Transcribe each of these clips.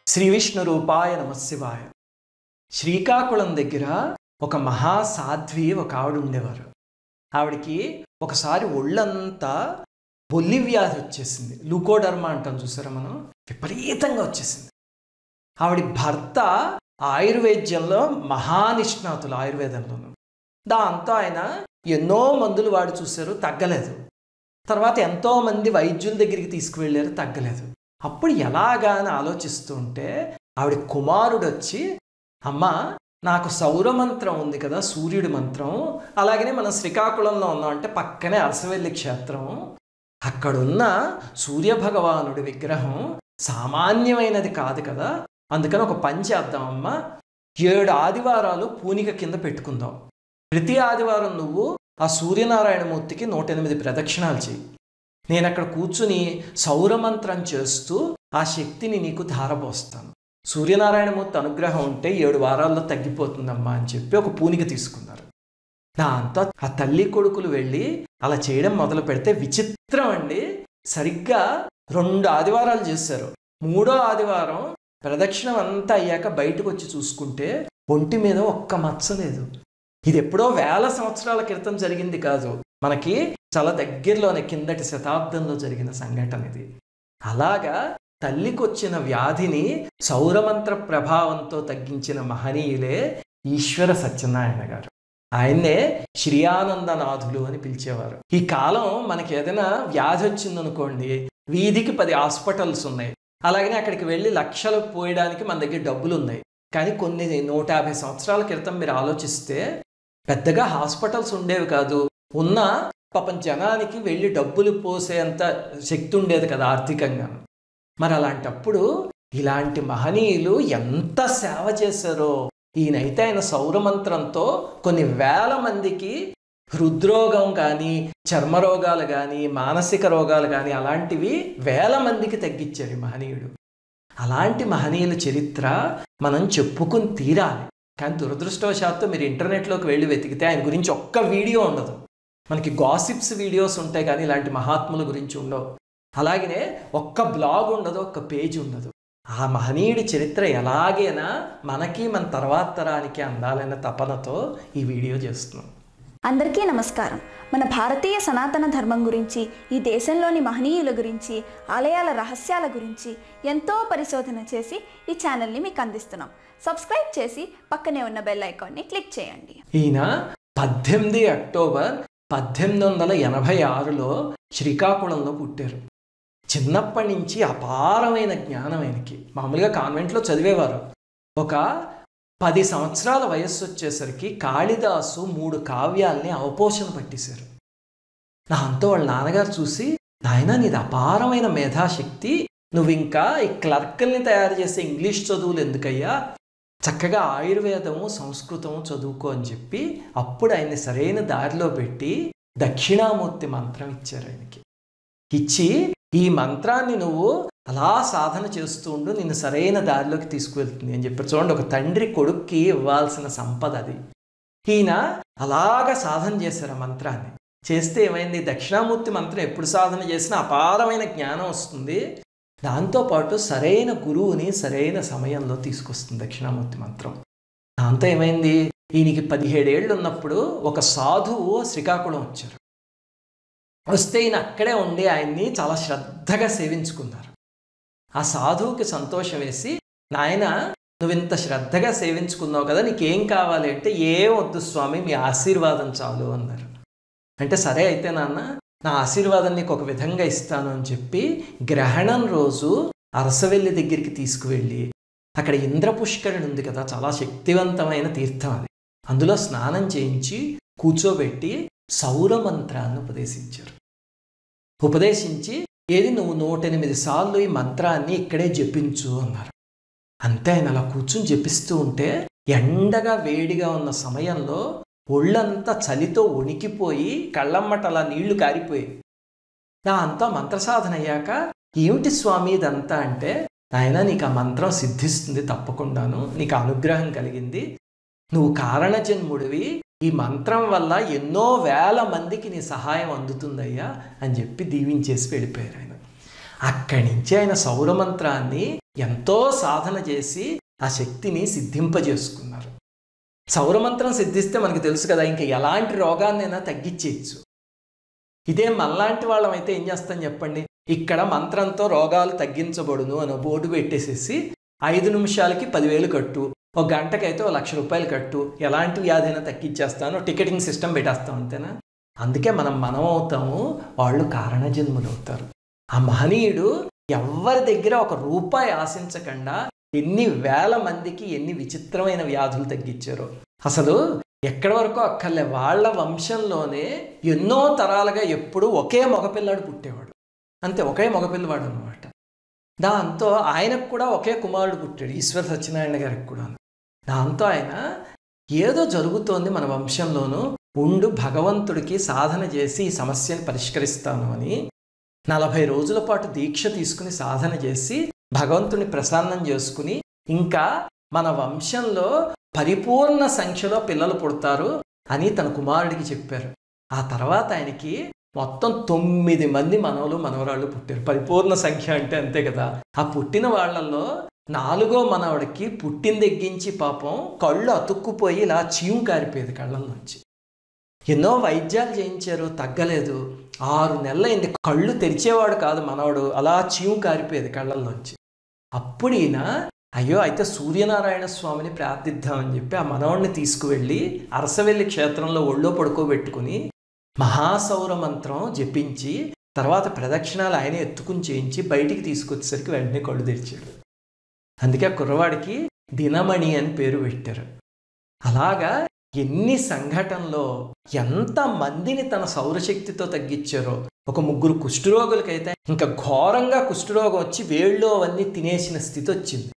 శ్రీ విష్ణు రూపాయ నమశివాయ శ్రీకాకుళం దగ్గర ఒక మహాసాధ్వి ఒక ఆవిడ ఉండేవారు ఆవిడకి ఒకసారి ఒళ్ళంతా బొల్లి వ్యాధి వచ్చేసింది లూకోడర్మా అంటాం చూసారా మనం విపరీతంగా వచ్చేసింది ఆవిడ భర్త ఆయుర్వేద్యంలో మహానిష్ణాతులు ఆయుర్వేదంలోను దాంతో ఆయన ఎన్నో మందులు వాడి చూశారు తగ్గలేదు తర్వాత ఎంతో మంది వైద్యుల దగ్గరికి తీసుకువెళ్ళారు తగ్గలేదు అప్పుడు ఎలాగా అని ఆలోచిస్తూ ఉంటే ఆవిడ కుమారుడు వచ్చి అమ్మ నాకు సౌరమంత్రం ఉంది కదా సూర్యుడి మంత్రం అలాగనే మనం శ్రీకాకుళంలో ఉన్నాం అంటే పక్కనే అరసవెల్లి క్షేత్రం అక్కడున్న సూర్యభగవానుడి విగ్రహం సామాన్యమైనది కాదు కదా అందుకని ఒక పని చేద్దామమ్మా ఏడు ఆదివారాలు పూనిక కింద పెట్టుకుందాం ప్రతి ఆదివారం నువ్వు ఆ సూర్యనారాయణమూర్తికి నూట ఎనిమిది ప్రదక్షిణాలు చెయ్యి నేను అక్కడ కూర్చుని సౌరమంత్రం చేస్తూ ఆ శక్తిని నీకు ధారపోస్తాను సూర్యనారాయణమూర్తి అనుగ్రహం ఉంటే ఏడు వారాల్లో తగ్గిపోతుందమ్మా అని చెప్పి ఒక పూనిక తీసుకున్నారు దాంతో ఆ తల్లి కొడుకులు వెళ్ళి అలా చేయడం మొదలు పెడితే విచిత్రం అండి సరిగ్గా రెండు ఆదివారాలు చేశారు మూడో ఆదివారం ప్రదక్షిణం అంతా అయ్యాక బయటకు వచ్చి చూసుకుంటే ఒంటి మీద ఒక్క మచ్చ లేదు ఇది ఎప్పుడో వేల సంవత్సరాల క్రితం జరిగింది కాదు మనకి చాలా దగ్గరలోనే కిందటి శతాబ్దంలో జరిగిన సంఘటన ఇది అలాగా తల్లికి వచ్చిన వ్యాధిని సౌరమంత్ర ప్రభావంతో తగ్గించిన మహనీయులే ఈశ్వర సత్యనారాయణ గారు ఆయన్నే శ్రీయానందనాథులు అని పిలిచేవారు ఈ కాలం మనకి ఏదైనా వ్యాధి వచ్చిందనుకోండి వీధికి పది హాస్పిటల్స్ ఉన్నాయి అలాగనే అక్కడికి వెళ్ళి లక్షలు పోయడానికి మన దగ్గర డబ్బులు ఉన్నాయి కానీ కొన్ని నూట యాభై సంవత్సరాల క్రితం మీరు ఆలోచిస్తే పెద్దగా హాస్పిటల్స్ ఉండేవి కాదు ఉన్న పాపం జనానికి వెళ్ళి డబ్బులు పోసేంత శక్తి ఉండేది కదా ఆర్థికంగా మరి అలాంటప్పుడు ఇలాంటి మహనీయులు ఎంత సేవ చేశారో ఈయనైతే ఆయన సౌరమంత్రంతో కొన్ని వేల మందికి హృద్రోగం కానీ చర్మరోగాలు కానీ మానసిక రోగాలు కానీ అలాంటివి వేల మందికి తగ్గించాడు ఈ మహనీయుడు అలాంటి మహనీయుల చరిత్ర మనం చెప్పుకుని తీరాలి కానీ దురదృష్టవశాత్తు మీరు ఇంటర్నెట్లోకి వెళ్ళి వెతికితే ఆయన గురించి ఒక్క వీడియో ఉండదు మనకి గాసిప్స్ వీడియోస్ ఉంటాయి కానీ ఇలాంటి మహాత్ముల గురించి ఉండవు అలాగనే ఒక్క బ్లాగ్ ఉండదు ఒక్క పేజ్ ఉండదు ఆ మహనీయుడి చరిత్ర ఎలాగైనా మనకి మన తర్వాత తరానికి అందాలన్న తపనతో ఈ వీడియో చేస్తున్నాం అందరికీ నమస్కారం మన భారతీయ సనాతన ధర్మం గురించి ఈ దేశంలోని మహనీయుల గురించి ఆలయాల రహస్యాల గురించి ఎంతో పరిశోధన చేసి ఈ ఛానల్ని మీకు అందిస్తున్నాం సబ్స్క్రైబ్ చేసి పక్కనే ఉన్న బెల్ ఐకాన్ని క్లిక్ చేయండి ఈయన పద్దెనిమిది అక్టోబర్ పద్దెనిమిది వందల ఎనభై ఆరులో శ్రీకాకుళంలో పుట్టారు చిన్నప్పటి నుంచి అపారమైన జ్ఞానం ఆయనకి మామూలుగా కాన్వెంట్లో చదివేవారు ఒక పది సంవత్సరాల వయస్సు వచ్చేసరికి కాళిదాసు మూడు కావ్యాల్ని అవపోషణ పట్టేశారు దాంతో వాళ్ళ నాన్నగారు చూసి నాయన నీది అపారమైన మేధాశక్తి నువ్వు ఇంకా ఈ క్లర్కల్ని తయారు చేసే ఇంగ్లీష్ చదువులు ఎందుకయ్యా చక్కగా ఆయుర్వేదము సంస్కృతము చదువుకో అని చెప్పి అప్పుడు ఆయన్ని సరైన దారిలో పెట్టి దక్షిణామూర్తి మంత్రం ఇచ్చారు ఆయనకి ఇచ్చి ఈ మంత్రాన్ని నువ్వు అలా సాధన చేస్తూ ఉండు నిన్ను సరైన దారిలోకి తీసుకువెళ్తుంది అని చెప్పి చూడండి ఒక తండ్రి కొడుక్కి ఇవ్వాల్సిన సంపద అది ఈయన అలాగా సాధన చేశారు ఆ మంత్రాన్ని చేస్తే ఏమైంది దక్షిణామూర్తి మంత్రం ఎప్పుడు సాధన చేసినా అపారమైన జ్ఞానం వస్తుంది దాంతోపాటు సరైన గురువుని సరైన సమయంలో తీసుకొస్తుంది దక్షిణామూర్తి మంత్రం దాంతో ఏమైంది ఈయనకి పదిహేడేళ్ళు ఉన్నప్పుడు ఒక సాధువు శ్రీకాకుళం వచ్చారు వస్తే ఈయన అక్కడే ఉండి ఆయన్ని చాలా శ్రద్ధగా సేవించుకున్నారు ఆ సాధువుకి సంతోషం వేసి నాయన నువ్వు ఇంత శ్రద్ధగా సేవించుకున్నావు కదా నీకేం కావాలి అంటే ఏం వద్దు స్వామి మీ ఆశీర్వాదం చాలు అన్నారు అంటే సరే అయితే నాన్న నా ఆశీర్వాదం నీకు ఒక విధంగా ఇస్తాను అని చెప్పి గ్రహణం రోజు అరసవెల్లి దగ్గరికి తీసుకువెళ్ళి అక్కడ ఇంద్రపుష్కరుడు ఉంది కదా చాలా శక్తివంతమైన తీర్థం అది అందులో స్నానం చేయించి కూర్చోబెట్టి సౌరమంత్రాన్ని ఉపదేశించారు ఉపదేశించి ఏది నువ్వు నూట ఎనిమిది సార్లు ఈ మంత్రాన్ని ఇక్కడే జపించు అన్నారు అంతే ఆయన అలా కూర్చుని జపిస్తూ ఉంటే ఎండగా వేడిగా ఉన్న సమయంలో ఒళ్ళంతా చలితో వణికిపోయి కళ్ళమ్మట అలా నీళ్లు కారిపోయాయి అంతా మంత్రసాధన అయ్యాక ఏమిటి స్వామి ఇదంతా అంటే ఆయన నీకు ఆ మంత్రం సిద్ధిస్తుంది తప్పకుండాను నీకు అనుగ్రహం కలిగింది నువ్వు కారణజన్ముడివి ఈ మంత్రం వల్ల ఎన్నో వేల మందికి నీ సహాయం అందుతుందయ్యా అని చెప్పి దీవించేసి వెళ్ళిపోయారు ఆయన అక్కడి నుంచి ఆయన సౌరమంత్రాన్ని ఎంతో సాధన చేసి ఆ శక్తిని సిద్ధింపజేసుకున్నారు సౌరమంత్రం సిద్ధిస్తే మనకు తెలుసు కదా ఇంకా ఎలాంటి రోగాన్నైనా తగ్గించేయచ్చు ఇదే మనలాంటి వాళ్ళం అయితే ఏం చేస్తాం చెప్పండి ఇక్కడ మంత్రంతో రోగాలు తగ్గించబడును అని ఒక బోర్డు పెట్టేసేసి ఐదు నిమిషాలకి పదివేలు కట్టు ఒక గంటకైతే ఒక లక్ష రూపాయలు కట్టు ఎలాంటి వ్యాధి అయినా తగ్గించేస్తాను టికెటింగ్ సిస్టమ్ పెట్టేస్తాం అంతేనా అందుకే మనం మనం అవుతాము వాళ్ళు కారణజన్ములు అవుతారు ఆ మహనీయుడు ఎవరి దగ్గర ఒక రూపాయి ఆశించకుండా ఎన్ని వేల మందికి ఎన్ని విచిత్రమైన వ్యాధులు తగ్గించారో అసలు ఎక్కడి వరకు అక్కర్లే వాళ్ళ వంశంలోనే ఎన్నో తరాలుగా ఎప్పుడు ఒకే మగపిల్లాడు పుట్టేవాడు అంతే ఒకే మగపిల్లవాడు అనమాట దాంతో ఆయనకు కూడా ఒకే కుమారుడు పుట్టాడు ఈశ్వర సత్యనారాయణ గారికి కూడా దాంతో ఆయన ఏదో జరుగుతోంది మన వంశంలోనూ ఉండు భగవంతుడికి సాధన చేసి ఈ సమస్యను పరిష్కరిస్తాను అని నలభై రోజుల పాటు దీక్ష తీసుకుని సాధన చేసి భగవంతుని ప్రసన్నం చేసుకుని ఇంకా మన వంశంలో పరిపూర్ణ సంఖ్యలో పిల్లలు పుడతారు అని తన కుమారుడికి చెప్పారు ఆ తర్వాత ఆయనకి మొత్తం తొమ్మిది మంది మనవలు మనవరాళ్ళు పుట్టారు పరిపూర్ణ సంఖ్య అంటే అంతే కదా ఆ పుట్టిన వాళ్ళల్లో నాలుగో మనవడికి పుట్టిన దగ్గరించి పాపం కళ్ళు అతుక్కుపోయి ఇలా చీము కారిపోయేది కళ్ళల్లోంచి ఎన్నో వైద్యాలు చేయించారు తగ్గలేదు ఆరు నెలలైంది కళ్ళు తెరిచేవాడు కాదు మనవడు అలా చీము కారిపోయేది కళ్ళల్లోంచి అప్పుడు ఈయన అయ్యో అయితే సూర్యనారాయణ స్వామిని ప్రార్థిద్దామని చెప్పి ఆ మనవడిని తీసుకువెళ్ళి అరసవెల్లి క్షేత్రంలో ఒళ్ళో పడుకోబెట్టుకుని మహాసౌర మంత్రం జపించి తర్వాత ప్రదక్షిణాలు ఆయన ఎత్తుకుని చేయించి బయటికి తీసుకొచ్చేసరికి వెంటనే కళ్ళు తెరిచాడు అందుకే ఆ కుర్రవాడికి దినమణి అని పేరు పెట్టారు అలాగా ఎన్ని సంఘటనలో ఎంత మందిని తన సౌరశక్తితో తగ్గించారో ఒక ముగ్గురు కుష్ఠరోగులకైతే ఇంకా ఘోరంగా కుష్ఠరోగం వచ్చి వేళ్ళలో అవన్నీ తినేసిన స్థితి వచ్చింది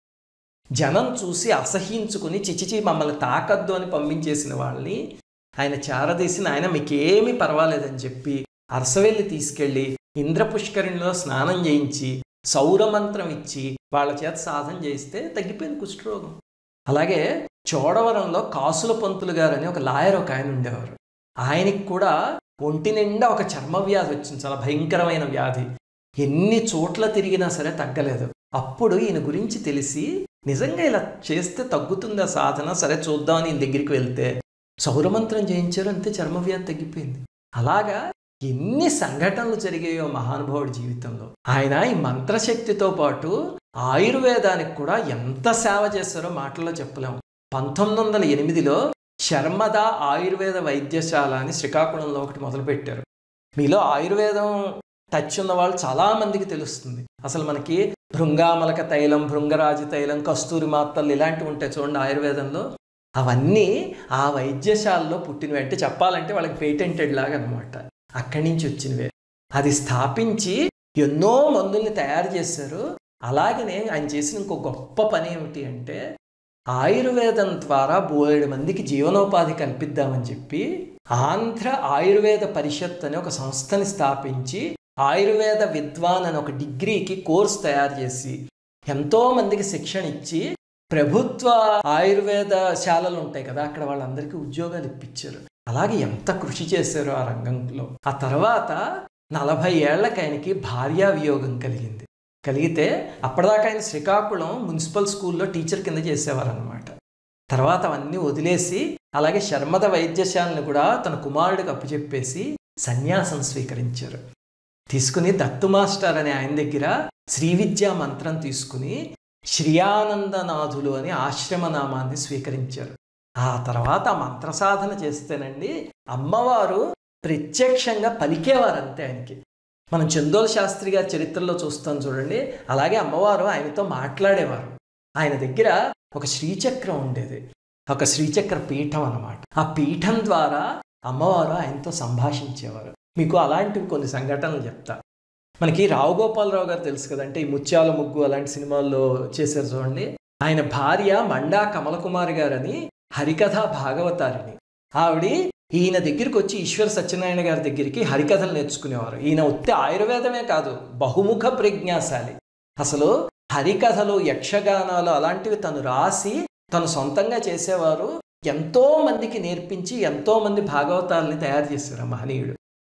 జనం చూసి అసహించుకుని చిచిచి మమ్మల్ని తాకద్దు అని పంపించేసిన వాళ్ళని ఆయన చారదీసిన ఆయన మీకేమీ పర్వాలేదని చెప్పి అరసవెల్లి తీసుకెళ్ళి ఇంద్రపుష్కరిణిలో స్నానం చేయించి సౌరమంత్రం ఇచ్చి వాళ్ళ చేత సాధన చేయిస్తే తగ్గిపోయింది కుష్ఠరోగం అలాగే చోడవరంలో కాసుల పంతులు గారు అని ఒక లాయర్ ఒక ఆయన ఉండేవారు ఆయనకి కూడా ఒంటి నిండా ఒక చర్మ వ్యాధి వచ్చింది చాలా భయంకరమైన వ్యాధి ఎన్ని చోట్ల తిరిగినా సరే తగ్గలేదు అప్పుడు ఈయన గురించి తెలిసి నిజంగా ఇలా చేస్తే తగ్గుతుందా సాధన సరే చూద్దామని ఈయన దగ్గరికి వెళ్తే సౌరమంత్రం చేయించారు అంతే చర్మ వ్యాధి తగ్గిపోయింది అలాగా ఎన్ని సంఘటనలు జరిగాయో మహానుభావుడి జీవితంలో ఆయన ఈ మంత్రశక్తితో పాటు ఆయుర్వేదానికి కూడా ఎంత సేవ చేశారో మాటల్లో చెప్పలేము పంతొమ్మిది వందల ఎనిమిదిలో శర్మద ఆయుర్వేద వైద్యశాల అని శ్రీకాకుళంలో ఒకటి మొదలుపెట్టారు మీలో ఆయుర్వేదం టచ్ ఉన్న వాళ్ళు చాలామందికి తెలుస్తుంది అసలు మనకి భృంగామలక తైలం భృంగరాజు తైలం కస్తూరి మాత్రలు ఇలాంటివి ఉంటాయి చూడండి ఆయుర్వేదంలో అవన్నీ ఆ వైద్యశాలలో పుట్టినవి అంటే చెప్పాలంటే వాళ్ళకి పేటెంటెడ్ లాగా అనమాట అక్కడి నుంచి వచ్చినవే అది స్థాపించి ఎన్నో మందుల్ని తయారు చేశారు అలాగనే ఆయన చేసిన ఇంకో గొప్ప పని ఏమిటి అంటే ఆయుర్వేదం ద్వారా బోలెడు మందికి జీవనోపాధి కల్పిద్దామని చెప్పి ఆంధ్ర ఆయుర్వేద పరిషత్ అనే ఒక సంస్థని స్థాపించి ఆయుర్వేద విద్వాన్ అనే ఒక డిగ్రీకి కోర్స్ తయారు చేసి ఎంతో మందికి శిక్షణ ఇచ్చి ప్రభుత్వ ఆయుర్వేద శాలలు ఉంటాయి కదా అక్కడ వాళ్ళందరికీ ఉద్యోగాలు ఇప్పించారు అలాగే ఎంత కృషి చేశారో ఆ రంగంలో ఆ తర్వాత నలభై ఏళ్లకి ఆయనకి భార్యా వియోగం కలిగింది కలిగితే అప్పటిదాకా ఆయన శ్రీకాకుళం మున్సిపల్ స్కూల్లో టీచర్ కింద చేసేవారు అనమాట తర్వాత అవన్నీ వదిలేసి అలాగే శర్మద వైద్యశాలను కూడా తన కుమారుడికి అప్పచెప్పేసి సన్యాసం స్వీకరించారు తీసుకుని దత్తు మాస్టర్ అనే ఆయన దగ్గర శ్రీ విద్యా మంత్రం తీసుకుని శ్రియానందనాథులు అని ఆశ్రమ నామాన్ని స్వీకరించారు ఆ తర్వాత ఆ మంత్ర సాధన చేస్తేనండి అమ్మవారు ప్రత్యక్షంగా పలికేవారు అంతే ఆయనకి మనం చందోల్ శాస్త్రి గారి చరిత్రలో చూస్తాం చూడండి అలాగే అమ్మవారు ఆయనతో మాట్లాడేవారు ఆయన దగ్గర ఒక శ్రీచక్రం ఉండేది ఒక శ్రీచక్ర పీఠం అన్నమాట ఆ పీఠం ద్వారా అమ్మవారు ఆయనతో సంభాషించేవారు మీకు అలాంటివి కొన్ని సంఘటనలు చెప్తా మనకి రావు గోపాలరావు గారు తెలుసు కదంటే ఈ ముత్యాల ముగ్గు అలాంటి సినిమాల్లో చేశారు చూడండి ఆయన భార్య మండా కమలకుమారి గారని హరికథ భాగవతారిని ఆవిడ ఈయన దగ్గరికి వచ్చి ఈశ్వర సత్యనారాయణ గారి దగ్గరికి హరికథలు నేర్చుకునేవారు ఈయన ఉత్తి ఆయుర్వేదమే కాదు బహుముఖ ప్రజ్ఞాశాలి అసలు హరికథలు యక్షగానాలు అలాంటివి తను రాసి తను సొంతంగా చేసేవారు ఎంతో మందికి నేర్పించి ఎంతో మంది భాగవతాలని తయారు చేశారు ఆ మహనీయుడు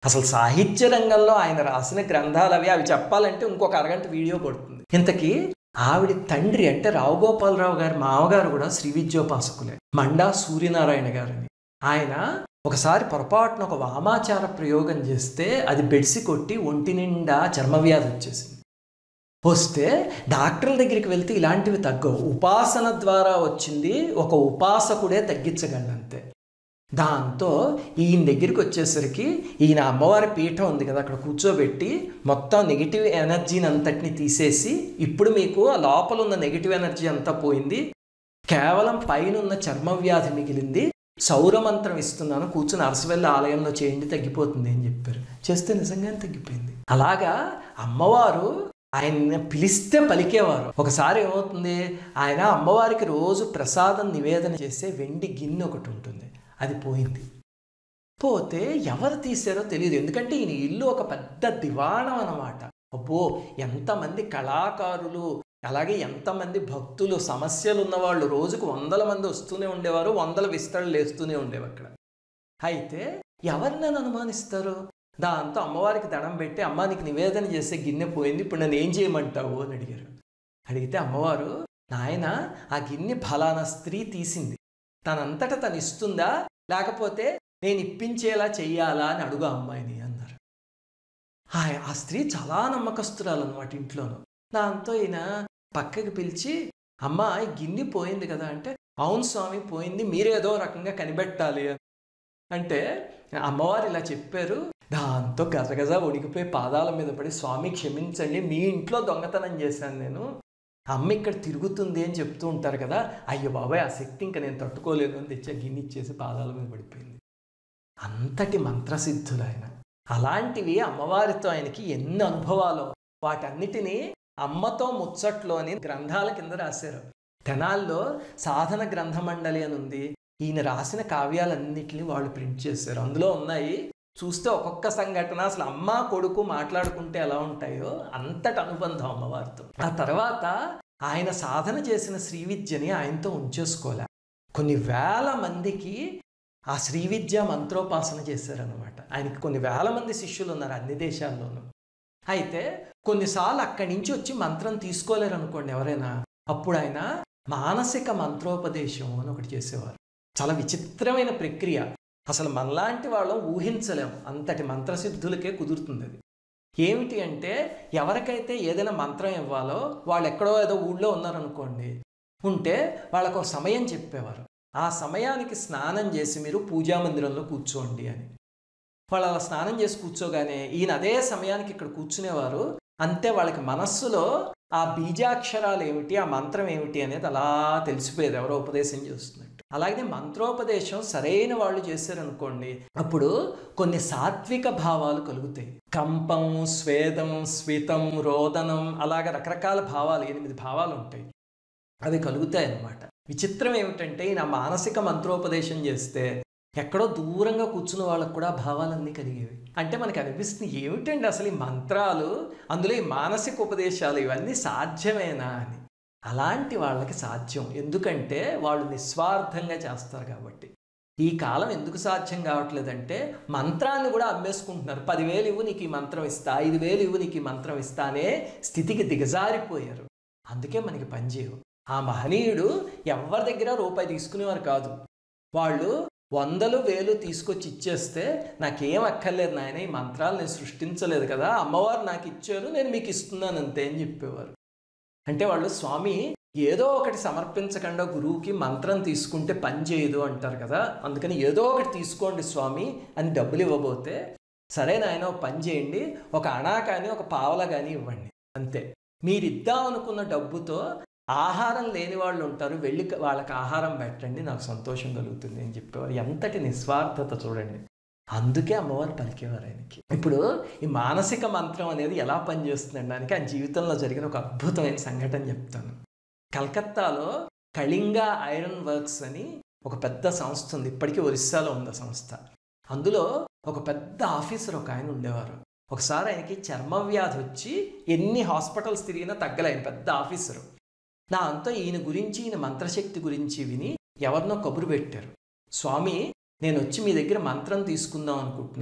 అసలు సాహిత్య రంగంలో ఆయన రాసిన గ్రంథాలు అవి అవి చెప్పాలంటే ఇంకొక అరగంట వీడియో పడుతుంది ఇంతకీ ఆవిడ తండ్రి అంటే రావు గోపాలరావు గారి మామగారు కూడా శ్రీ విద్యోపాసకులే మండా సూర్యనారాయణ గారిని ఆయన ఒకసారి పొరపాటున ఒక వామాచార ప్రయోగం చేస్తే అది బెడ్సి కొట్టి ఒంటి నిండా చర్మవ్యాధి వచ్చేసింది వస్తే డాక్టర్ల దగ్గరికి వెళ్తే ఇలాంటివి తగ్గవు ఉపాసన ద్వారా వచ్చింది ఒక ఉపాసకుడే తగ్గించగలంతే దాంతో ఈయన దగ్గరికి వచ్చేసరికి ఈయన అమ్మవారి పీఠం ఉంది కదా అక్కడ కూర్చోబెట్టి మొత్తం నెగిటివ్ ఎనర్జీని అంతటిని తీసేసి ఇప్పుడు మీకు ఆ లోపల ఉన్న నెగిటివ్ ఎనర్జీ అంతా పోయింది కేవలం పైన ఉన్న చర్మ వ్యాధి మిగిలింది సౌరమంత్రం ఇస్తున్నాను కూర్చుని అరసవెల్లి ఆలయంలో చేయండి తగ్గిపోతుంది అని చెప్పారు చేస్తే నిజంగానే తగ్గిపోయింది అలాగా అమ్మవారు ఆయన పిలిస్తే పలికేవారు ఒకసారి ఏమవుతుంది ఆయన అమ్మవారికి రోజు ప్రసాదం నివేదన చేసే వెండి గిన్నె ఒకటి ఉంటుంది అది పోయింది పోతే ఎవరు తీశారో తెలియదు ఎందుకంటే ఈయన ఇల్లు ఒక పెద్ద దివాణం అన్నమాట అబ్బో ఎంతమంది కళాకారులు అలాగే ఎంతమంది భక్తులు సమస్యలు ఉన్నవాళ్ళు రోజుకు వందల మంది వస్తూనే ఉండేవారు వందల విస్తరణలు వేస్తూనే ఉండేవి అక్కడ అయితే ఎవరిని అనుమానిస్తారు దాంతో అమ్మవారికి దండం పెట్టి అమ్మ నీకు నివేదన చేసే గిన్నె పోయింది ఇప్పుడు నన్ను ఏం చేయమంటావు అని అడిగారు అడిగితే అమ్మవారు నాయన ఆ గిన్నె ఫలానా స్త్రీ తీసింది తనంతట తను ఇస్తుందా లేకపోతే నేను ఇప్పించేలా చెయ్యాలా అని అడుగు ఆ అమ్మాయిని అన్నారు ఆ- ఆ స్త్రీ చాలా నమ్మకస్తురాలు అనమాట ఇంట్లోనూ దాంతో ఈయన పక్కకి పిలిచి అమ్మ ఈ గిన్నె పోయింది కదా అంటే అవును స్వామి పోయింది మీరేదో రకంగా కనిపెట్టాలి అని. అంటే అమ్మవారు ఇలా చెప్పారు దాంతో గజగజ ఉడికిపోయి పాదాల మీద పడి స్వామి క్షమించండి మీ ఇంట్లో దొంగతనం చేశాను నేను అమ్మ ఇక్కడ తిరుగుతుంది అని చెప్తూ ఉంటారు కదా అయ్యో బాబాయ్ ఆ శక్తి ఇంకా నేను తట్టుకోలేను అని తెచ్చి ఆ గిన్నె ఇచ్చేసి పాదాల మీద పడిపోయింది అంతటి మంత్రసిద్ధులు ఆయన అలాంటివి అమ్మవారితో ఆయనకి ఎన్ని అనుభవాలో వాటన్నిటినీ అమ్మతో ముచ్చట్లోని గ్రంథాల కింద రాశారు తెనాల్లో సాధన గ్రంథ మండలి అని ఉంది ఈయన రాసిన కావ్యాలన్నిటిని వాళ్ళు ప్రింట్ చేశారు అందులో ఉన్నాయి చూస్తే ఒక్కొక్క సంఘటన అసలు అమ్మ కొడుకు మాట్లాడుకుంటే ఎలా ఉంటాయో అంతటి అనుబంధం అమ్మవారితో ఆ తర్వాత ఆయన సాధన చేసిన శ్రీ విద్యని ఆయనతో ఉంచేసుకోలే కొన్ని వేల మందికి ఆ శ్రీ విద్య మంత్రోపాసన చేశారనమాట ఆయనకి కొన్ని వేల మంది శిష్యులు ఉన్నారు అన్ని దేశాల్లోనూ అయితే కొన్నిసార్లు అక్కడి నుంచి వచ్చి మంత్రం తీసుకోలేరు అనుకోండి ఎవరైనా అప్పుడు ఆయన మానసిక మంత్రోపదేశం అని ఒకటి చేసేవారు చాలా విచిత్రమైన ప్రక్రియ అసలు మనలాంటి వాళ్ళం ఊహించలేం అంతటి మంత్రసిద్ధులకే కుదురుతుంది అది ఏమిటి అంటే ఎవరికైతే ఏదైనా మంత్రం ఇవ్వాలో వాళ్ళు ఎక్కడో ఏదో ఊళ్ళో ఉన్నారనుకోండి ఉంటే వాళ్ళకు ఒక సమయం చెప్పేవారు ఆ సమయానికి స్నానం చేసి మీరు పూజా మందిరంలో కూర్చోండి అని వాళ్ళు అలా స్నానం చేసి కూర్చోగానే ఈయన అదే సమయానికి ఇక్కడ కూర్చునేవారు అంతే వాళ్ళకి మనస్సులో ఆ బీజాక్షరాలు ఏమిటి ఆ మంత్రం ఏమిటి అనేది అలా తెలిసిపోయేది ఎవరో ఉపదేశం చేస్తున్నట్టు అలాగే మంత్రోపదేశం సరైన వాళ్ళు చేశారనుకోండి అప్పుడు కొన్ని సాత్విక భావాలు కలుగుతాయి కంపం స్వేదం స్వితం రోదనం అలాగ రకరకాల భావాలు ఎనిమిది భావాలు ఉంటాయి అవి కలుగుతాయి అన్నమాట విచిత్రం ఏమిటంటే ఈయన మానసిక మంత్రోపదేశం చేస్తే ఎక్కడో దూరంగా కూర్చున్న వాళ్ళకు కూడా ఆ భావాలన్నీ కలిగేవి అంటే మనకి అనిపిస్తుంది ఏమిటండి అసలు ఈ మంత్రాలు అందులో ఈ మానసిక ఉపదేశాలు ఇవన్నీ సాధ్యమేనా అని అలాంటి వాళ్ళకి సాధ్యం ఎందుకంటే వాళ్ళు నిస్వార్థంగా చేస్తారు కాబట్టి ఈ కాలం ఎందుకు సాధ్యం కావట్లేదంటే మంత్రాన్ని కూడా అమ్మేసుకుంటున్నారు పదివేలు ఇవ్వు నీకు ఈ మంత్రం ఇస్తా ఐదు వేలు ఇవ్వు నీకు ఈ మంత్రం ఇస్తా అనే స్థితికి దిగజారిపోయారు అందుకే మనకి పనిచేయవు ఆ మహనీయుడు ఎవరి దగ్గర రూపాయి తీసుకునేవారు కాదు వాళ్ళు వందలు వేలు తీసుకొచ్చి ఇచ్చేస్తే నాకేం అక్కర్లేదు నాయన ఈ మంత్రాలు నేను సృష్టించలేదు కదా అమ్మవారు నాకు ఇచ్చారు నేను మీకు ఇస్తున్నాను అంతే అని చెప్పేవారు అంటే వాళ్ళు స్వామి ఏదో ఒకటి సమర్పించకుండా గురువుకి మంత్రం తీసుకుంటే పని చేయదు అంటారు కదా అందుకని ఏదో ఒకటి తీసుకోండి స్వామి అని డబ్బులు ఇవ్వబోతే సరే నాయన ఒక పని చేయండి ఒక అణా కానీ ఒక పావల కానీ ఇవ్వండి అంతే మీరు ఇద్దాం అనుకున్న డబ్బుతో ఆహారం లేని వాళ్ళు ఉంటారు వెళ్ళి వాళ్ళకి ఆహారం పెట్టండి నాకు సంతోషం కలుగుతుంది అని చెప్పేవారు ఎంతటి నిస్వార్థత చూడండి అందుకే అమ్మవారు పలికేవారు ఆయనకి ఇప్పుడు ఈ మానసిక మంత్రం అనేది ఎలా పనిచేస్తుంది అనడానికి ఆయన జీవితంలో జరిగిన ఒక అద్భుతమైన సంఘటన చెప్తాను కలకత్తాలో కళింగ ఐరన్ వర్క్స్ అని ఒక పెద్ద సంస్థ ఉంది ఇప్పటికీ ఒరిస్సాలో ఉంది ఆ సంస్థ అందులో ఒక పెద్ద ఆఫీసర్ ఒక ఆయన ఉండేవారు ఒకసారి ఆయనకి చర్మ వ్యాధి వచ్చి ఎన్ని హాస్పిటల్స్ తిరిగినా తగ్గలే ఆయన పెద్ద ఆఫీసరు దాంతో ఈయన గురించి ఈయన మంత్రశక్తి గురించి విని ఎవరినో కబురు పెట్టారు స్వామి నేను వచ్చి మీ దగ్గర మంత్రం తీసుకుందాం అనుకుంటున్నాను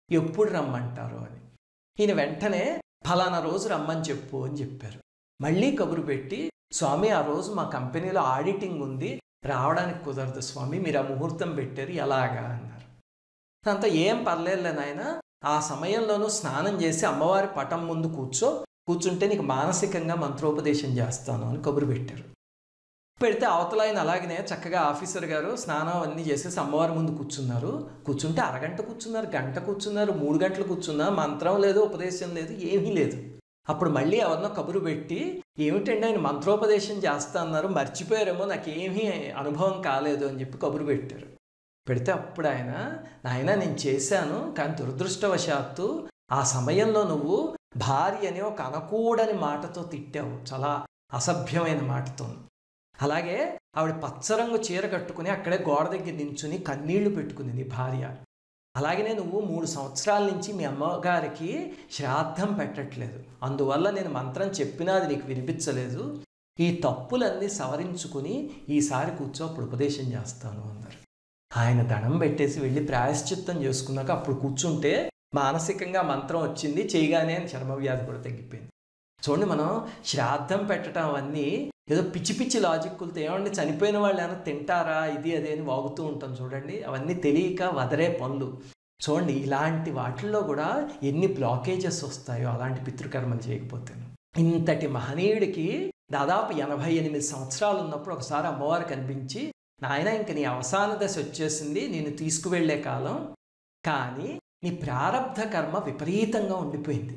ఎప్పుడు రమ్మంటారు అని ఈయన వెంటనే ఫలానా రోజు రమ్మని చెప్పు అని చెప్పారు మళ్ళీ కబురు పెట్టి స్వామి ఆ రోజు మా కంపెనీలో ఆడిటింగ్ ఉంది రావడానికి కుదరదు స్వామి మీరు ఆ ముహూర్తం పెట్టారు ఎలాగా అన్నారు దాంతో ఏం పర్లేదులే నాయన ఆ సమయంలోనూ స్నానం చేసి అమ్మవారి పటం ముందు కూర్చో కూర్చుంటే నీకు మానసికంగా మంత్రోపదేశం చేస్తాను అని కబురు పెట్టారు పెడితే అవతల ఆయన అలాగనే చక్కగా ఆఫీసర్ గారు స్నానం అన్నీ చేసేసి అమ్మవారి ముందు కూర్చున్నారు కూర్చుంటే అరగంట కూర్చున్నారు గంట కూర్చున్నారు మూడు గంటలు కూర్చున్నారు మంత్రం లేదు ఉపదేశం లేదు ఏమీ లేదు అప్పుడు మళ్ళీ ఎవరినో కబురు పెట్టి ఏమిటండి ఆయన మంత్రోపదేశం చేస్తా అన్నారు మర్చిపోయారేమో నాకేమీ అనుభవం కాలేదు అని చెప్పి కబురు పెట్టారు పెడితే అప్పుడు ఆయన నాయన నేను చేశాను కానీ దురదృష్టవశాత్తు ఆ సమయంలో నువ్వు భార్య అని ఒక అనకూడని మాటతో తిట్టావు చాలా అసభ్యమైన మాటతో అలాగే ఆవిడ పచ్చరంగు చీర కట్టుకుని అక్కడే గోడ దగ్గర నించుని కన్నీళ్లు పెట్టుకుంది నీ భార్య అలాగనే నువ్వు మూడు సంవత్సరాల నుంచి మీ అమ్మగారికి శ్రాద్ధం పెట్టట్లేదు అందువల్ల నేను మంత్రం చెప్పినా అది నీకు వినిపించలేదు ఈ తప్పులన్నీ సవరించుకుని ఈసారి కూర్చో అప్పుడు ఉపదేశం చేస్తాను అన్నారు ఆయన దండం పెట్టేసి వెళ్ళి ప్రాయశ్చిత్తం చేసుకున్నాక అప్పుడు కూర్చుంటే మానసికంగా మంత్రం వచ్చింది చేయగానే చర్మ వ్యాధి కూడా తగ్గిపోయింది చూడండి మనం శ్రాద్ధం పెట్టడం అవన్నీ ఏదో పిచ్చి పిచ్చి లాజిక్కులతో ఏమండి చనిపోయిన వాళ్ళు ఏమైనా తింటారా ఇది అదే అని వాగుతూ ఉంటాం చూడండి అవన్నీ తెలియక వదరే పనులు చూడండి ఇలాంటి వాటిల్లో కూడా ఎన్ని బ్లాకేజెస్ వస్తాయో అలాంటి పితృకర్మలు చేయకపోతే ఇంతటి మహనీయుడికి దాదాపు ఎనభై ఎనిమిది సంవత్సరాలు ఉన్నప్పుడు ఒకసారి అమ్మవారు కనిపించి నాయన ఇంక నీ అవసాన దశ వచ్చేసింది నేను తీసుకువెళ్లే కాలం కానీ నీ ప్రారంధ కర్మ విపరీతంగా ఉండిపోయింది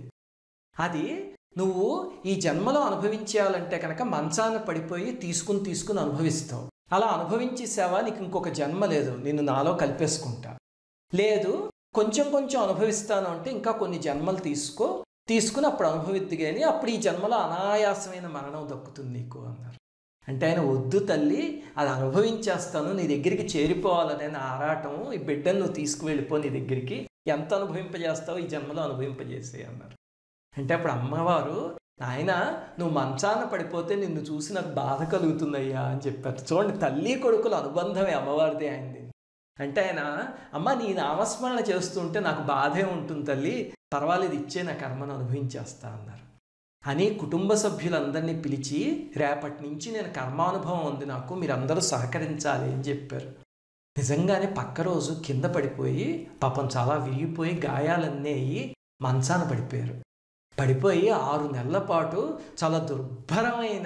అది నువ్వు ఈ జన్మలో అనుభవించేయాలంటే కనుక మంచాన పడిపోయి తీసుకుని తీసుకుని అనుభవిస్తావు అలా అనుభవించేసావా నీకు ఇంకొక జన్మ లేదు నిన్ను నాలో కలిపేసుకుంటా లేదు కొంచెం కొంచెం అనుభవిస్తాను అంటే ఇంకా కొన్ని జన్మలు తీసుకో తీసుకుని అప్పుడు అనుభవిద్ది కానీ అప్పుడు ఈ జన్మలో అనాయాసమైన మరణం దక్కుతుంది నీకు అన్నారు అంటే ఆయన వద్దు తల్లి అది అనుభవించేస్తాను నీ దగ్గరికి చేరిపోవాలనే నా ఆరాటం ఈ బిడ్డను నువ్వు తీసుకువెళ్ళిపో నీ దగ్గరికి ఎంత అనుభవింపజేస్తావో ఈ జన్మలో అనుభవింపజేసే అన్నారు అంటే అప్పుడు అమ్మవారు నాయన నువ్వు మంచాన పడిపోతే నిన్ను చూసి నాకు బాధ కలుగుతుందయ్యా అని చెప్పారు చూడండి తల్లి కొడుకుల అనుబంధమే అమ్మవారిది ఆయనది అంటే ఆయన అమ్మ నీ నామస్మరణ చేస్తుంటే నాకు బాధే ఉంటుంది తల్లి పర్వాలేదు ఇచ్చే నా కర్మను అనుభవించేస్తా అన్నారు అని కుటుంబ సభ్యులందరినీ పిలిచి రేపటి నుంచి నేను కర్మానుభవం ఉంది నాకు మీరందరూ సహకరించాలి అని చెప్పారు నిజంగానే పక్క రోజు కింద పడిపోయి పాపం చాలా విరిగిపోయి గాయాలన్నీ అయ్యి మంచాన పడిపోయారు పడిపోయి ఆరు నెలల పాటు చాలా దుర్భరమైన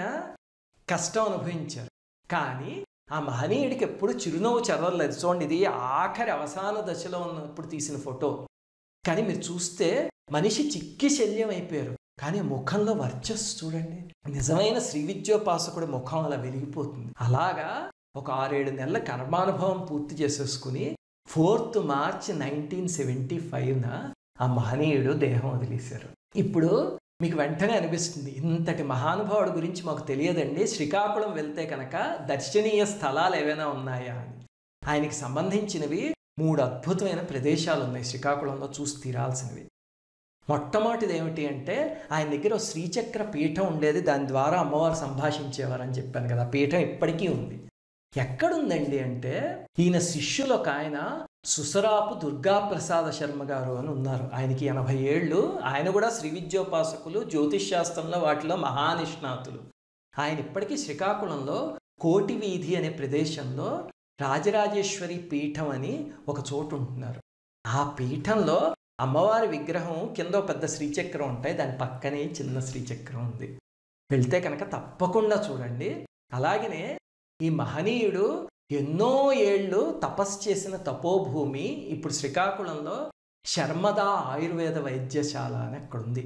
కష్టం అనుభవించారు కానీ ఆ మహనీయుడికి ఎప్పుడు చిరునవ్వు చెదరలేదు చూడండి ఇది ఆఖరి అవసాన దశలో ఉన్నప్పుడు తీసిన ఫోటో కానీ మీరు చూస్తే మనిషి చిక్కి శల్యం అయిపోయారు కానీ ముఖంలో వర్చస్సు చూడండి నిజమైన శ్రీ విద్యోపాసకుడి ముఖం అలా వెలిగిపోతుంది అలాగా ఒక ఆరేడు నెలల కర్మానుభవం పూర్తి చేసేసుకుని ఫోర్త్ మార్చ్ నైన్టీన్ సెవెంటీ ఫైవ్న ఆ మహనీయుడు దేహం వదిలేశారు ఇప్పుడు మీకు వెంటనే అనిపిస్తుంది ఇంతటి మహానుభావుడి గురించి మాకు తెలియదండి శ్రీకాకుళం వెళ్తే కనుక దర్శనీయ స్థలాలు ఏవైనా ఉన్నాయా అని ఆయనకి సంబంధించినవి మూడు అద్భుతమైన ప్రదేశాలు ఉన్నాయి శ్రీకాకుళంలో చూసి తీరాల్సినవి మొట్టమొదటిది ఏమిటి అంటే ఆయన దగ్గర ఒక శ్రీచక్ర పీఠం ఉండేది దాని ద్వారా అమ్మవారు సంభాషించేవారని చెప్పాను కదా పీఠం ఇప్పటికీ ఉంది ఎక్కడుందండి అంటే ఈయన శిష్యులు ఒక ఆయన సుసరాపు దుర్గాప్రసాద శర్మ గారు అని ఉన్నారు ఆయనకి ఎనభై ఏళ్ళు ఆయన కూడా శ్రీ విద్యోపాసకులు జ్యోతిష్ శాస్త్రంలో వాటిలో మహానిష్ణాతులు ఆయన ఇప్పటికీ శ్రీకాకుళంలో కోటి వీధి అనే ప్రదేశంలో రాజరాజేశ్వరి పీఠం అని ఒక చోటు ఉంటున్నారు ఆ పీఠంలో అమ్మవారి విగ్రహం కింద ఒక పెద్ద శ్రీచక్రం ఉంటాయి దాని పక్కనే చిన్న శ్రీచక్రం ఉంది వెళ్తే కనుక తప్పకుండా చూడండి అలాగనే ఈ మహనీయుడు ఎన్నో ఏళ్ళు తపస్సు చేసిన తపోభూమి ఇప్పుడు శ్రీకాకుళంలో శర్మదా ఆయుర్వేద వైద్యశాల అని అక్కడ ఉంది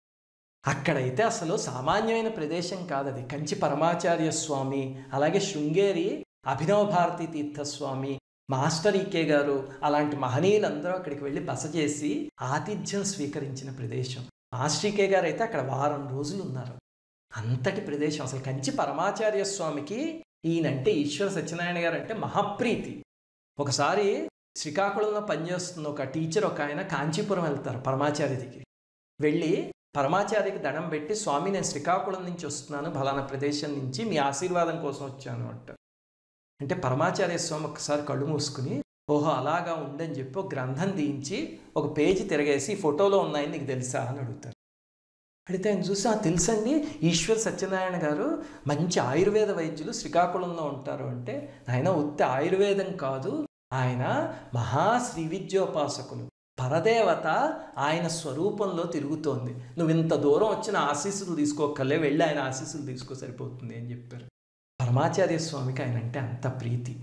అక్కడైతే అసలు సామాన్యమైన ప్రదేశం కాదు అది కంచి పరమాచార్య స్వామి అలాగే శృంగేరి అభినవ భారతి తీర్థస్వామి మాస్టర్ ఈకే గారు అలాంటి మహనీయులందరూ అక్కడికి వెళ్ళి బస చేసి ఆతిథ్యం స్వీకరించిన ప్రదేశం మాస్టర్ ఈకే గారు అయితే అక్కడ వారం రోజులు ఉన్నారు అంతటి ప్రదేశం అసలు కంచి పరమాచార్య స్వామికి ఈయనంటే ఈశ్వర సత్యనారాయణ గారు అంటే మహాప్రీతి ఒకసారి శ్రీకాకుళంలో పనిచేస్తున్న ఒక టీచర్ ఒక ఆయన కాంచీపురం వెళ్తారు పరమాచార్య దగ్గర వెళ్ళి పరమాచార్యకి దండం పెట్టి స్వామి నేను శ్రీకాకుళం నుంచి వస్తున్నాను ఫలానా ప్రదేశం నుంచి మీ ఆశీర్వాదం కోసం వచ్చాను అంట అంటే పరమాచార్య స్వామి ఒకసారి కళ్ళు మూసుకుని ఓహో అలాగా ఉందని చెప్పి ఒక గ్రంథం తీయించి ఒక పేజీ తిరగేసి "ఈ ఫోటోలో ఉన్నాయని నీకు తెలుసా అని అడుగుతారు అడిగితే ఆయన చూసి "ఆ, తెలుసండి ఈశ్వర్ సత్యనారాయణ గారు మంచి ఆయుర్వేద వైద్యులు శ్రీకాకుళంలో ఉంటారు అంటే ఆయన ఉత్తి ఆయుర్వేదం కాదు ఆయన మహా శ్రీ విద్యోపాసకులు పరదేవత ఆయన స్వరూపంలో తిరుగుతోంది నువ్వు ఇంత దూరం వచ్చిన ఆశీస్సులు తీసుకోకలే వెళ్ళి ఆయన ఆశీస్సులు తీసుకో సరిపోతుంది అని చెప్పారు పరమాచార్య స్వామికి ఆయన అంటే అంత ప్రీతి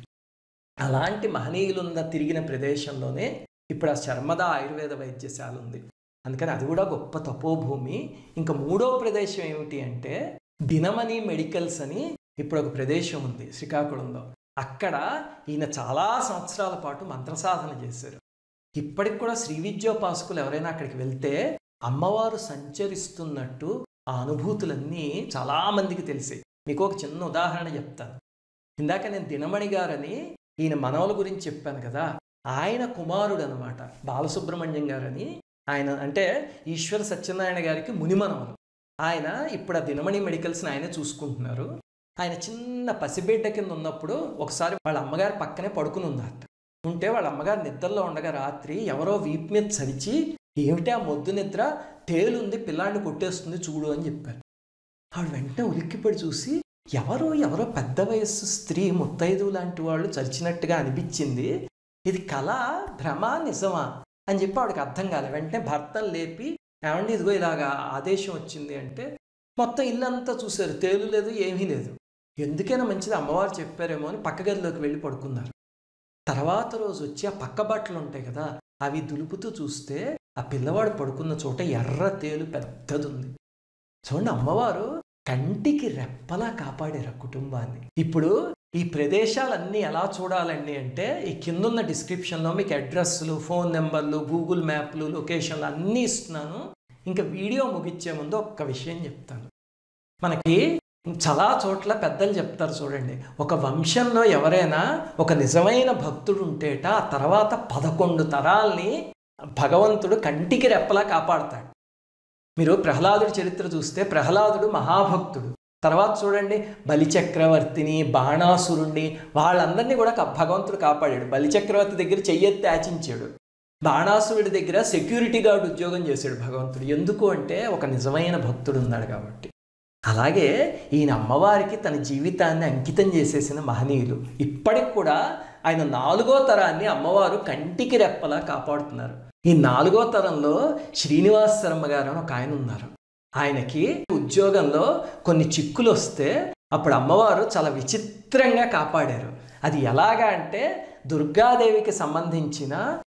అలాంటి మహనీయులున్న తిరిగిన ప్రదేశంలోనే ఇప్పుడు ఆ శర్మద ఆయుర్వేద వైద్యశాల ఉంది అందుకని అది కూడా గొప్ప తపోభూమి ఇంకా మూడో ప్రదేశం ఏమిటి అంటే దినమణి మెడికల్స్ అని ఇప్పుడు ఒక ప్రదేశం ఉంది శ్రీకాకుళంలో అక్కడ ఈయన చాలా సంవత్సరాల పాటు మంత్రసాధన చేశారు ఇప్పటికి కూడా శ్రీ విద్యోపాసకులు ఎవరైనా అక్కడికి వెళ్తే అమ్మవారు సంచరిస్తున్నట్టు ఆ అనుభూతులన్నీ చాలామందికి తెలిసాయి మీకు ఒక చిన్న ఉదాహరణ చెప్తాను ఇందాక నేను దినమణి గారని ఈయన మనవల గురించి చెప్పాను కదా ఆయన కుమారుడు అనమాట బాలసుబ్రహ్మణ్యం గారని ఆయన అంటే ఈశ్వర సత్యనారాయణ గారికి మునిమనవలు ఆయన ఇప్పుడు ఆ దినమణి మెడికల్స్ని ఆయనే చూసుకుంటున్నారు ఆయన చిన్న పసిబిడ్డ కింద ఉన్నప్పుడు ఒకసారి వాళ్ళ అమ్మగారి పక్కనే పడుకుని ఉందట ఉంటే వాళ్ళ అమ్మగారు నిద్రలో ఉండగా రాత్రి ఎవరో వీపు మీద చరిచి ఏమిటి ఆ మొద్దు నిద్ర తేలుంది పిల్లాడిని కొట్టేస్తుంది చూడు అని చెప్పారు ఆవిడ వెంటనే ఉలిక్కిపడి చూసి ఎవరో ఎవరో పెద్ద వయస్సు స్త్రీ ముత్తైదు లాంటి వాళ్ళు చరిచినట్టుగా అనిపించింది ఇది కళ భ్రమ నిజమా అని చెప్పి ఆవిడకి అర్థం కాలే వెంటనే భర్తను లేపి ఏమండి ఇదిగో ఇలాగా ఆదేశం వచ్చింది అంటే మొత్తం ఇల్లంతా చూశారు తేలు లేదు ఏమీ లేదు ఎందుకైనా మంచిది అమ్మవారు చెప్పారేమో అని పక్క గదిలోకి వెళ్ళి పడుకున్నారు తర్వాత రోజు వచ్చి ఆ పక్క బట్టలు ఉంటాయి కదా అవి దులుపుతూ చూస్తే ఆ పిల్లవాడు పడుకున్న చోట ఎర్ర తేలు పెద్దది ఉంది చూడండి అమ్మవారు కంటికి రెప్పలా కాపాడారు ఆ కుటుంబాన్ని ఇప్పుడు ఈ ప్రదేశాలన్నీ ఎలా చూడాలండి అంటే ఈ కిందున్న డిస్క్రిప్షన్లో మీకు అడ్రస్లు ఫోన్ నెంబర్లు గూగుల్ మ్యాప్లు లొకేషన్లు అన్నీ ఇస్తున్నాను ఇంకా వీడియో ముగించే ముందు ఒక్క విషయం చెప్తాను మనకి చాలా చోట్ల పెద్దలు చెప్తారు చూడండి ఒక వంశంలో ఎవరైనా ఒక నిజమైన భక్తుడు ఉంటేట ఆ తర్వాత పదకొండు తరాల్ని భగవంతుడు కంటికి రెప్పలా కాపాడతాడు మీరు ప్రహ్లాదుడి చరిత్ర చూస్తే ప్రహ్లాదుడు మహాభక్తుడు తర్వాత చూడండి బలిచక్రవర్తిని బాణాసురుణ్ణి వాళ్ళందరినీ కూడా క- భగవంతుడు కాపాడాడు బలిచక్రవర్తి దగ్గర చెయ్యెత్తి ఆచించాడు బాణాసురుడి దగ్గర సెక్యూరిటీ గార్డ్ ఉద్యోగం చేశాడు భగవంతుడు ఎందుకు అంటే ఒక నిజమైన భక్తుడు ఉన్నాడు కాబట్టి అలాగే ఈయన అమ్మవారికి తన జీవితాన్ని అంకితం చేసేసిన మహనీయులు ఇప్పటికి కూడా ఆయన నాలుగో తరాన్ని అమ్మవారు కంటికి రెప్పలా కాపాడుతున్నారు ఈ నాలుగో తరంలో శ్రీనివాస్ శర్మ గారు అని ఒక ఆయన ఉన్నారు ఆయనకి ఉద్యోగంలో కొన్ని చిక్కులు వస్తే అప్పుడు అమ్మవారు చాలా విచిత్రంగా కాపాడారు అది ఎలాగా అంటే దుర్గాదేవికి సంబంధించిన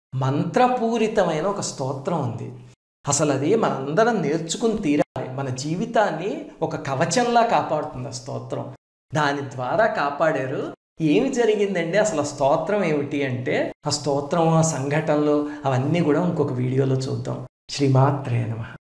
మంత్రపూరితమైన ఒక స్తోత్రం ఉంది అసలు అది మనందరం నేర్చుకుని తీరాలి మన జీవితాన్ని ఒక కవచంలా కాపాడుతుంది ఆ స్తోత్రం దాని ద్వారా కాపాడారు ఏమి జరిగిందండి అసలు ఆ స్తోత్రం ఏమిటి అంటే ఆ స్తోత్రం ఆ సంఘటనలు అవన్నీ కూడా ఇంకొక వీడియోలో చూద్దాం శ్రీమాత్రే నమః